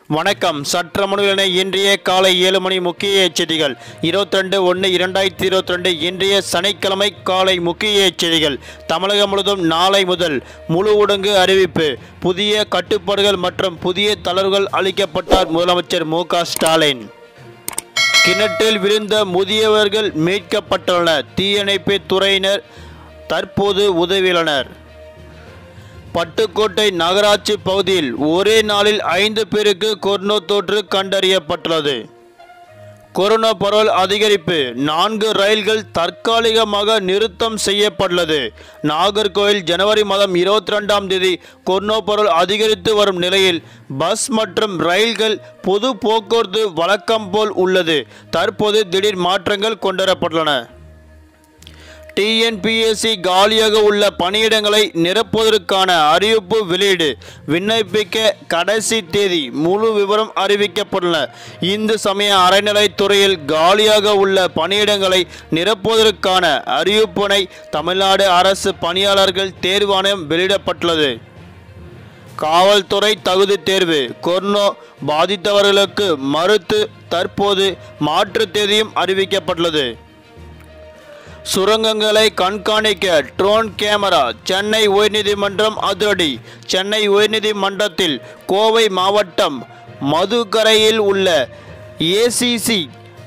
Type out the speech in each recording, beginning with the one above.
வணக்கம் சற்றமனுவின இன்றைய காலை ஏழு மணி முக்கிய செய்திகள் இருபத்தி ரெண்டு ஒன்று இரண்டாயிரத்தி இருபத்தி ரெண்டு இன்றைய சனிக்கிழமை காலை முக்கிய செய்திகள் தமிழகம் முழுவதும் நாளை முதல் முழு ஊடங்கு அறிவிப்பு புதிய கட்டுப்பாடுகள் மற்றும் புதிய தளர்வுகள் அளிக்கப்பட்டார் முதலமைச்சர் மு க ஸ்டாலின் கிணற்றில் விழுந்த முதியவர்கள் மீட்கப்பட்டுள்ளனர் தீயணைப்பு துறையினர் தற்போது உதவியுள்ளனர் பட்டுக்கோட்டை நகராட்சி பகுதியில் ஒரே நாளில் ஐந்து பேருக்கு கொரோனா தொற்று கண்டறியப்பட்டுள்ளது கொரோனா பரவல் அதிகரிப்பு நான்கு ரயில்கள் தற்காலிகமாக நிறுத்தம் செய்யப்பட்டுள்ளது நாகர்கோவில் ஜனவரி மாதம் இருபத்தி ரெண்டாம் தேதி கொரோனா பரவல் அதிகரித்து வரும் நிலையில் பஸ் மற்றும் ரயில்கள் பொது போக்குவரத்து வழக்கம் போல் உள்ளது தற்போது திடீர் மாற்றங்கள் கொண்டுவரப்பட்டுள்ளன டிஎன்பிஎஸ்சி காலியாக உள்ள பணியிடங்களை நிரப்புவதற்கான அறிவிப்பு வெளியீடு விண்ணப்பிக்க கடைசி தேதி முழு விவரம் அறிவிக்கப்பட்டுள்ளன இந்து சமய அறநிலைத்துறையில் காலியாக உள்ள பணியிடங்களை நிரப்புவதற்கான அறிவிப்பினை தமிழ்நாடு அரசு பணியாளர்கள் தேர்வாணையம் வெளியிடப்பட்டுள்ளது காவல்துறை தகுதி தேர்வு கொரோனா பாதித்தவர்களுக்கு மறுத்து தற்போது மாற்றுத் தேதியும் அறிவிக்கப்பட்டுள்ளது சுரங்கங்களை கண்காணிக்க ட்ரோன் கேமரா சென்னை உயர்நீதிமன்றம் அதிரடி சென்னை உயர்நீதிமன்றத்தில் கோவை மாவட்டம் மதுக்கரையில் உள்ள ஏசிசி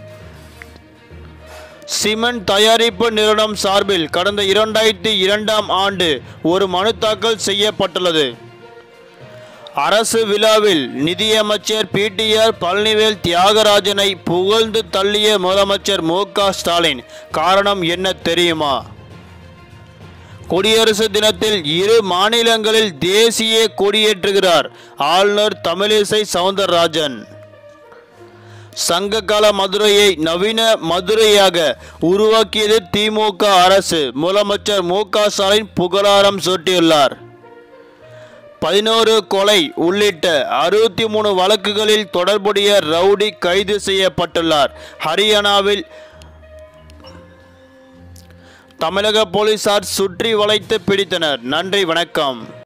சிமெண்ட் தயாரிப்பு நிறுவனம் சார்பில் கடந்த இரண்டாயிரத்தி இரண்டாம் ஆண்டு ஒரு மனு தாக்கல் செய்யப்பட்டுள்ளது அரசு விழாவில் நிதியமைச்சர் பிடிஆர் பழனிவேல் தியாகராஜனை புகழ்ந்து தள்ளிய முதலமைச்சர் மு க ஸ்டாலின் காரணம் என்ன தெரியுமா குடியரசு தினத்தில் இரு மாநிலங்களில் தேசிய கொடியேற்றுகிறார் ஆளுநர் தமிழிசை சவுந்தரராஜன் சங்ககால மதுரையை நவீன மதுரையாக உருவாக்கியது திமுக அரசு முதலமைச்சர் மு க ஸ்டாலின் புகழாரம் சூட்டியுள்ளார் பதினோரு கொலை உள்ளிட்ட அறுபத்தி மூணு வழக்குகளில் தொடர்புடைய ரவுடி கைது செய்யப்பட்டுள்ளார் ஹரியானாவில் தமிழக போலீசார் சுற்றி வளைத்து பிடித்தனர் நன்றி வணக்கம்